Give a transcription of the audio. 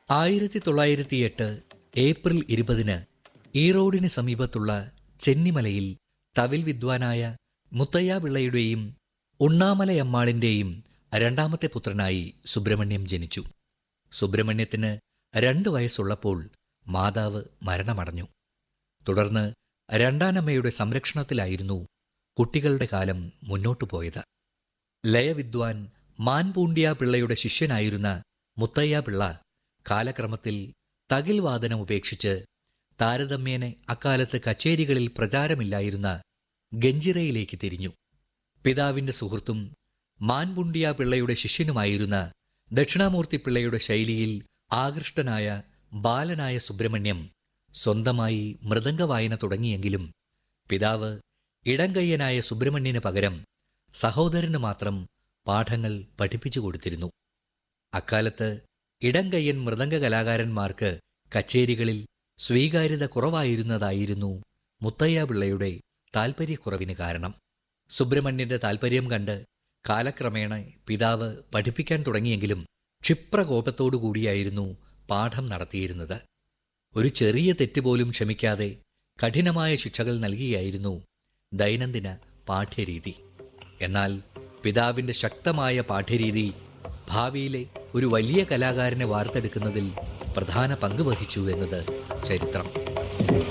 ആയിരത്തി തൊള്ളായിരത്തി എട്ട് ഏപ്രിൽ ഇരുപതിന് ഈറോഡിന് സമീപത്തുള്ള ചെന്നിമലയിൽ തവിൽ വിദ്വാനായ മുത്തയ്യ പിള്ളയുടെയും ഉണ്ണാമലയമ്മാളിന്റെയും രണ്ടാമത്തെ പുത്രനായി സുബ്രഹ്മണ്യം ജനിച്ചു സുബ്രഹ്മണ്യത്തിന് രണ്ട് വയസ്സുള്ളപ്പോൾ മാതാവ് മരണമടഞ്ഞു തുടർന്ന് രണ്ടാനമ്മയുടെ സംരക്ഷണത്തിലായിരുന്നു കുട്ടികളുടെ കാലം മുന്നോട്ടു പോയത് ലയവിദ്വാൻ മാൻപൂണ്ട്യ പിള്ളയുടെ ശിഷ്യനായിരുന്ന മുത്തയ്യ പിള്ള കാലക്രമത്തിൽ തകിൽ വാദനം ഉപേക്ഷിച്ച് താരതമ്യേന അക്കാലത്ത് കച്ചേരികളിൽ പ്രചാരമില്ലായിരുന്ന ഗഞ്ചിറയിലേക്ക് തിരിഞ്ഞു പിതാവിന്റെ സുഹൃത്തും മാൻപുണ്ടിയ പിള്ളയുടെ ശിഷ്യനുമായിരുന്ന ദക്ഷിണാമൂർത്തി പിള്ളയുടെ ശൈലിയിൽ ആകൃഷ്ടനായ ബാലനായ സുബ്രഹ്മണ്യം സ്വന്തമായി മൃദംഗവായന തുടങ്ങിയെങ്കിലും പിതാവ് ഇടങ്കയ്യനായ സുബ്രഹ്മണ്യന് പകരം സഹോദരന് മാത്രം പാഠങ്ങൾ പഠിപ്പിച്ചു കൊടുത്തിരുന്നു അക്കാലത്ത് ഇടങ്കയ്യൻ മൃദംഗ കലാകാരന്മാർക്ക് കച്ചേരികളിൽ സ്വീകാര്യത കുറവായിരുന്നതായിരുന്നു മുത്തയ്യ പിള്ളയുടെ താൽപ്പര്യക്കുറവിന് കാരണം സുബ്രഹ്മണ്യന്റെ താൽപ്പര്യം കണ്ട് കാലക്രമേണ പിതാവ് പഠിപ്പിക്കാൻ തുടങ്ങിയെങ്കിലും ക്ഷിപ്രകോപത്തോടുകൂടിയായിരുന്നു പാഠം നടത്തിയിരുന്നത് ഒരു ചെറിയ തെറ്റ് പോലും ക്ഷമിക്കാതെ കഠിനമായ ശിക്ഷകൾ നൽകിയായിരുന്നു ദൈനംദിന പാഠ്യരീതി എന്നാൽ പിതാവിന്റെ ശക്തമായ പാഠ്യരീതി ഭാവിയിലെ ഒരു വലിയ കലാകാരനെ വാർത്തെടുക്കുന്നതിൽ പ്രധാന പങ്ക് വഹിച്ചു എന്നത് ചരിത്രം